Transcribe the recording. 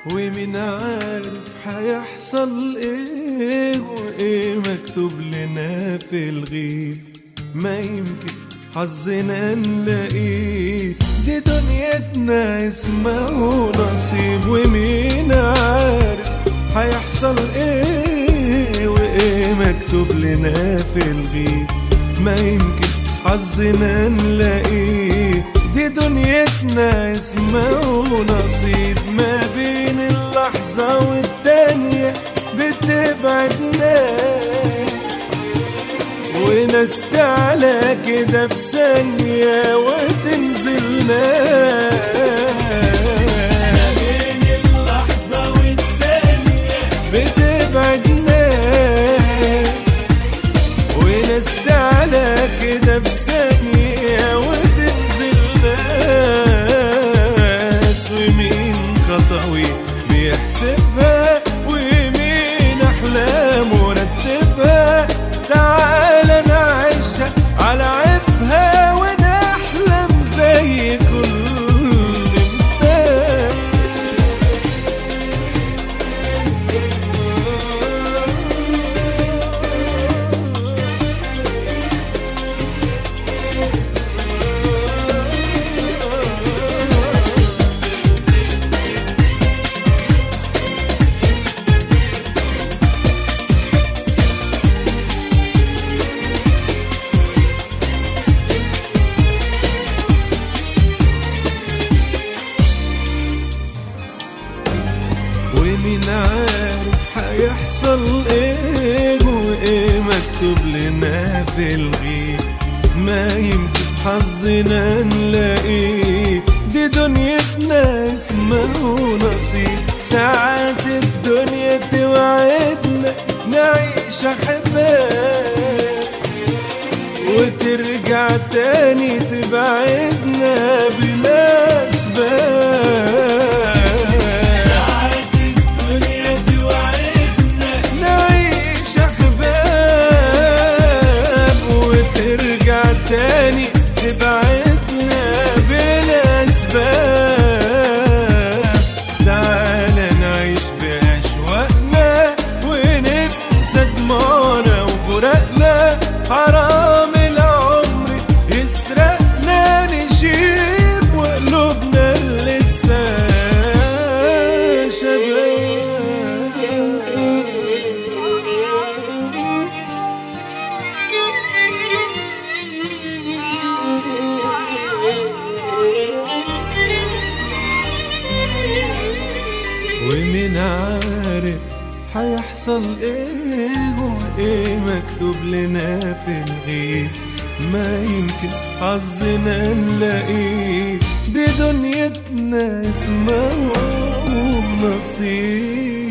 ومين عارف هيحصل ايه وايه مكتوب لنا في الغيب ما يمكن حظنا نلاقيه دي دنيتنا اسمه نصيب ومين عارف هيحصل ايه وايه مكتوب لنا في الغيب ما يمكن حظنا نلاقيه دي دنيتنا اسمه نصيب ما بين اللحظة والتانية بتبعد ناس وناس تعلى كده في ثانية وتنزل ناس بين اللحظة والتانية بتبعد ناس وناس تعلى كده في ثانية وتنزل ناس ومين خطوي بيحسبها ومين أحلامه رتبها تعال نعيشها على عيبها ونحلم زي كل الناس ومين عارف هيحصل ايه وايه مكتوب لنا في الغيب ما يمكن حظنا نلاقيه دي دنيتنا اسمه نصيب ساعات الدنيا توعدنا نعيش احباب وترجع تاني تبعدنا بلا اسباب ساعات الدنيا توعدنا نعيش احباب وترجع تاني تبعدنا بلا اسباب تعال نعيش باشواقنا وننسى دموعنا وفراقنا حرام العمر يسرقنا نشيب وقلوبنا لسه شباب ومين عارف هيحصل ايه وايه مكتوب لنا في الغيب ما يمكن حظنا نلاقيه دي دنيتنا اسمه نصيب